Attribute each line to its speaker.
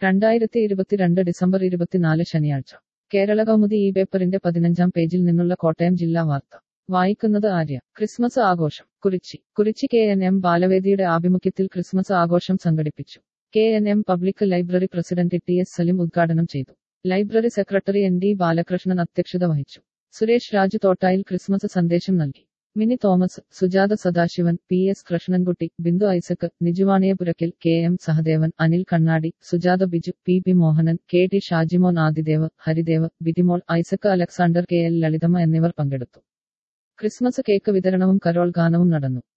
Speaker 1: രണ്ടായിരത്തി ഇരുപത്തിരണ്ട് ഡിസംബർ ഇരുപത്തിനാല് ശനിയാഴ്ച കേരള കൗമുദി ഈ പേപ്പറിന്റെ പതിനഞ്ചാം പേജിൽ നിന്നുള്ള കോട്ടയം ജില്ലാ വാർത്ത വായിക്കുന്നത് ആര്യ ക്രിസ്മസ് ആഘോഷം Kurichi Kurichi K N M ബാലവേദിയുടെ ആഭിമുഖ്യത്തിൽ ക്രിസ്മസ് ആഘോഷം സംഘടിപ്പിച്ചു K N M public library president T S Salim ഉദ്ഘാടനം ചെയ്തു library secretary N D Balakrishnan അധ്യക്ഷത വഹിച്ചു സുരേഷ് രാജു തോട്ടായിൽ ക്രിസ്മസ് സന്ദേശം നൽകി Mini Thomas Sujatha Sadasivan P S Krishnankutty Bindu Isaac Nijuvaniyapurakkil K M Sahadevan Anil Kannadi Sujatha Biju P P Mohanan K T Shajimon Adidev Haridev Bithimol Isaac Alexander K L Lalithamma എന്നിവർ പങ്കെടുത്തു ക്രിസ്മസ് കേക്ക് വിതരണവും കരോൾ ഗാനവും നടന്നു